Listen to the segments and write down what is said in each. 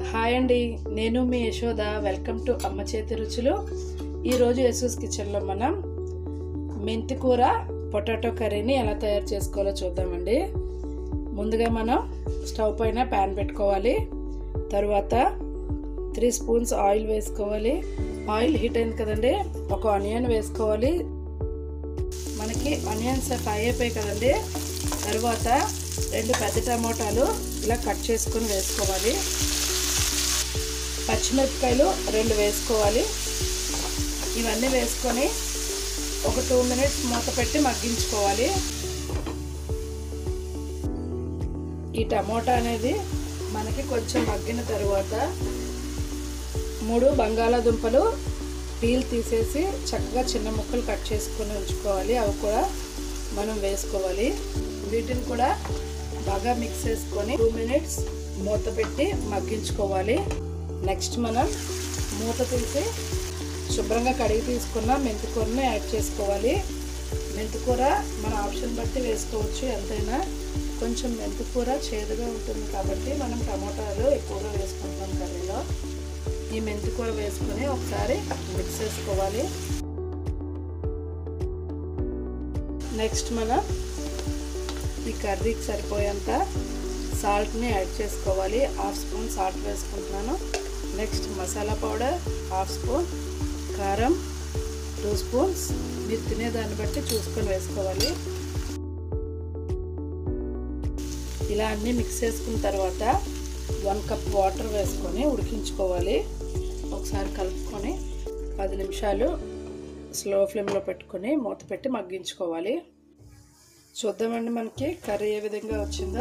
hi అండి నేను మీ Yashoda welcome to అమ్మ చేతి రుచులు ఈరోజు యశోస్ కిచెన్లో మనం మెంతి కూర పొటాటో కర్రీని ఎలా తయారు చేసుకోవాలో చూద్దామండి ముందుగా మనం స్టవ్ పైన ప్యాన్ పెట్టుకోవాలి తరువాత త్రీ స్పూన్స్ ఆయిల్ వేసుకోవాలి ఆయిల్ హీట్ అయింది కదండి ఒక ఆనియన్ వేసుకోవాలి మనకి ఆనియన్స్ ఫ్రై అయిపోయాయి కదండి తర్వాత రెండు పెద్ద టమోటాలు ఇలా కట్ చేసుకొని వేసుకోవాలి పచ్చిమిరపకాయలు రెండు వేసుకోవాలి ఇవన్నీ వేసుకొని ఒక టూ మినిట్స్ మూత పెట్టి మగ్గించుకోవాలి ఈ టమోటా అనేది మనకి కొంచెం మగ్గిన తర్వాత మూడు బంగాళాదుంపలు పీల్ తీసేసి చక్కగా చిన్న ముక్కలు కట్ చేసుకొని ఉంచుకోవాలి అవి కూడా మనం వేసుకోవాలి వీటిని కూడా బాగా మిక్స్ చేసుకొని టూ మినిట్స్ మూత పెట్టి మగ్గించుకోవాలి నెక్స్ట్ మనం మూత తీసి శుభ్రంగా కడిగి తీసుకున్న మెంతికూరని యాడ్ చేసుకోవాలి మెంతికూర మన ఆప్షన్ బట్టి వేసుకోవచ్చు ఎంతైనా కొంచెం మెంతికూర చేదుగా ఉంటుంది కాబట్టి మనం టమోటాలు ఎక్కువగా వేసుకుంటాం కర్రీలో ఈ మెంతికూర వేసుకొని ఒకసారి మిక్స్ చేసుకోవాలి నెక్స్ట్ మనం ఈ కర్రీకి సరిపోయేంత సాల్ట్ని యాడ్ చేసుకోవాలి హాఫ్ స్పూన్ సాల్ట్ వేసుకుంటున్నాను next masala powder half spoon కారం టూ స్పూన్స్ మీరు తినేదాన్ని బట్టి చూసుకొని వేసుకోవాలి ఇలా అన్నీ మిక్స్ చేసుకున్న తర్వాత వన్ కప్ వాటర్ వేసుకొని ఉడికించుకోవాలి ఒకసారి కలుపుకొని పది నిమిషాలు స్లో ఫ్లేమ్లో పెట్టుకొని మూత పెట్టి మగ్గించుకోవాలి చూద్దామండి మనకి కర్రీ ఏ విధంగా వచ్చిందో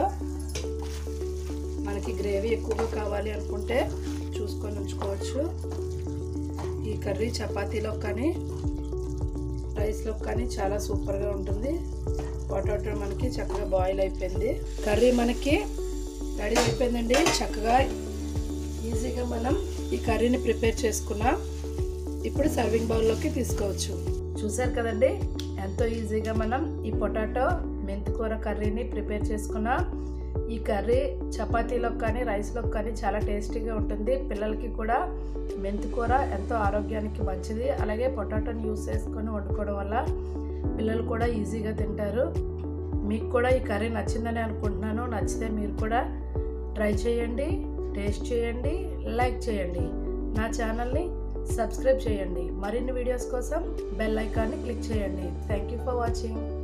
మనకి గ్రేవీ ఎక్కువగా కావాలి అనుకుంటే చూసుకొని ఉంచుకోవచ్చు ఈ కర్రీ చపాతీలో కానీ రైస్లో కానీ చాలా సూపర్గా ఉంటుంది పొటాటో మనకి చక్కగా బాయిల్ అయిపోయింది కర్రీ మనకి రెడీ అయిపోయిందండి చక్కగా ఈజీగా మనం ఈ కర్రీని ప్రిపేర్ చేసుకున్నాం ఇప్పుడు సర్వింగ్ బౌల్లోకి తీసుకోవచ్చు చూసారు కదండి ఎంతో ఈజీగా మనం ఈ పొటాటో మెంతికూర కర్రీని ప్రిపేర్ చేసుకున్నాం ఈ కర్రీ చపాతీలోకి కానీ రైస్లోకి కానీ చాలా టేస్టీగా ఉంటుంది పిల్లలకి కూడా మెంతికూర ఎంతో ఆరోగ్యానికి మంచిది అలాగే పొటాటోని యూస్ చేసుకొని వండుకోవడం వల్ల పిల్లలు కూడా ఈజీగా తింటారు మీకు కూడా ఈ కర్రీ నచ్చిందని అనుకుంటున్నాను నచ్చితే మీరు కూడా ట్రై చేయండి టేస్ట్ చేయండి లైక్ చేయండి నా ఛానల్ని సబ్స్క్రైబ్ చేయండి మరిన్ని వీడియోస్ కోసం బెల్ ఐకాన్ని క్లిక్ చేయండి థ్యాంక్ యూ ఫర్ వాచింగ్